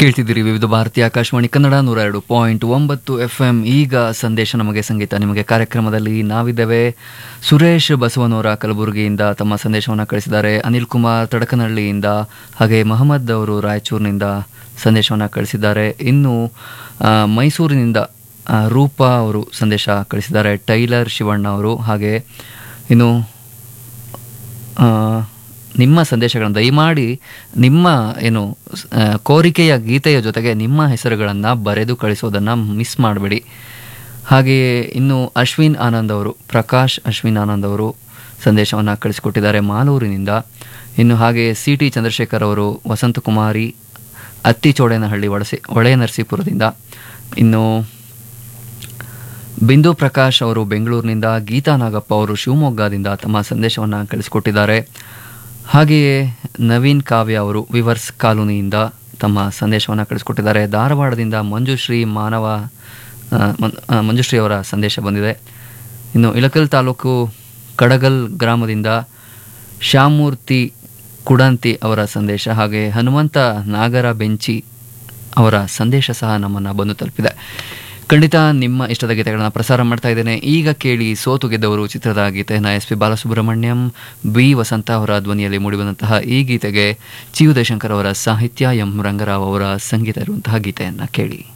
ಕೇಳ್ತಿದ್ದೀರಿ ವಿವಿಧ ಭಾರತಿ ಆಕಾಶವಾಣಿ ಕನ್ನಡ ನೂರ ಎರಡು ಪಾಯಿಂಟ್ ಒಂಬತ್ತು ಎಫ್ ಎಂ ಈಗ ಸಂದೇಶ ನಮಗೆ ಸಂಗೀತ ನಿಮಗೆ ಕಾರ್ಯಕ್ರಮದಲ್ಲಿ ನಾವಿದ್ದೇವೆ ಸುರೇಶ್ ಬಸವನವರ ಕಲಬುರಗಿಯಿಂದ ತಮ್ಮ ಸಂದೇಶವನ್ನು ಕಳಿಸಿದ್ದಾರೆ ಅನಿಲ್ ಕುಮಾರ್ ತಡಕನಹಳ್ಳಿಯಿಂದ ಹಾಗೆ ಮಹಮ್ಮದ್ ಅವರು ರಾಯಚೂರಿನಿಂದ ಸಂದೇಶವನ್ನು ಕಳಿಸಿದ್ದಾರೆ ಇನ್ನು ಆ, ಮೈಸೂರಿನಿಂದ ಆ, ರೂಪಾ ಅವರು ಸಂದೇಶ ಕಳಿಸಿದ್ದಾರೆ ಟೈಲರ್ ಶಿವಣ್ಣ ಅವರು ಹಾಗೆ ಇನ್ನು ಆ, ನಿಮ್ಮ ಸಂದೇಶಗಳನ್ನು ದಯಮಾಡಿ ನಿಮ್ಮ ಏನು ಸ್- ಆ, ಕೋರಿಕೆಯ ಗೀತೆಯ ಜೊತೆಗೆ ನಿಮ್ಮ ಹೆಸರುಗಳನ್ನು ಬರೆದು ಕಳಿಸೋದನ್ನು ಮಿಸ್ ಮಾಡಬೇಡಿ ಹಾಗೆಯೇ ಇನ್ನು ಅಶ್ವಿನ್ ಆನಂದ್ ಅವರು ಪ್ರಕಾಶ್ ಅಶ್ವಿನ್ ಆನಂದ್ ಅವರು ಸಂದೇಶವನ್ನು ಕಳಿಸಿಕೊಟ್ಟಿದ್ದಾರೆ ಮಾಲೂರಿನಿಂದ ಇನ್ನು ಹಾಗೆ ಸಿ ಟಿ ಚಂದ್ರಶೇಖರ್ ಅವರು ವಸಂತಕುಮಾರಿ ಅತ್ತಿಚೋಡೇನಹಳ್ಳಿ ಒಳಸಿ ಹೊಳೆ ನರಸೀಪುರದಿಂದ ಇನ್ನು ಬಿಂದು ಪ್ರಕಾಶ್ ಅವರು ಬೆಂಗಳೂರಿನಿಂದ ಗೀತಾ ನಾಗಪ್ಪ ಅವರು ಶಿವಮೊಗ್ಗದಿಂದ ತಮ್ಮ ಸಂದೇಶವನ್ನು ಕಳಿಸಿಕೊಟ್ಟಿದ್ದಾರೆ ಹಾಗೆಯೇ ನವೀನ್ ಕಾವ್ಯ ಅವರು ವಿವರ್ಸ್ ಕಾಲೋನಿಯಿಂದ ತಮ್ಮ ಸಂದೇಶವನ್ನು ಕಳಿಸಿಕೊಟ್ಟಿದ್ದಾರೆ ಧಾರವಾಡದಿಂದ ಮಂಜುಶ್ರೀ ಮಾನವ ಆ, ಮನ್- ಆ, ಮಂಜುಶ್ರೀ ಅವರ ಸಂದೇಶ ಬಂದಿದೆ ಇನ್ನು ಇಳಕಲ್ ತಾಲೂಕು ಕಡಗಲ್ ಗ್ರಾಮದಿಂದ ಶ್ಯಾಮೂರ್ತಿ ಕುಡಂತಿ ಅವರ ಸಂದೇಶ ಹಾಗೆ ಹನುಮಂತ ನಾಗರ ಬೆಂಚಿ ಅವರ ಸಂದೇಶ ಸಹ ನಮ್ಮನ್ನು ಬಂದು ತಲುಪಿದೆ ಖಂಡಿತ ನಿಮ್ಮ ಇಷ್ಟದ ಗೀತೆಗಳನ್ನು ಪ್ರಸಾರ ಮಾಡ್ತಾ ಇದ್ದೇನೆ ಈಗ ಕೇಳಿ ಸೋತು ಗೆದ್ದವರು ಚಿತ್ರದ ಗೀತೆಯನ್ನು S P Balasubrahmanyam B Vasantha ಅವರ ಧ್ವನಿಯಲ್ಲಿ ಮೂಡಿಬಂದಂತಹ ಈ ಗೀತೆಗೆ ಚಿ ಯು ಜಯಶಂಕರ್ ಅವರ ಸಾಹಿತ್ಯ ಎಂ ರಂಗರಾವ್ ಅವರ ಸಂಗೀತ ಇರುವಂತಹ ಗೀತೆಯನ್ನು ಕೇಳಿ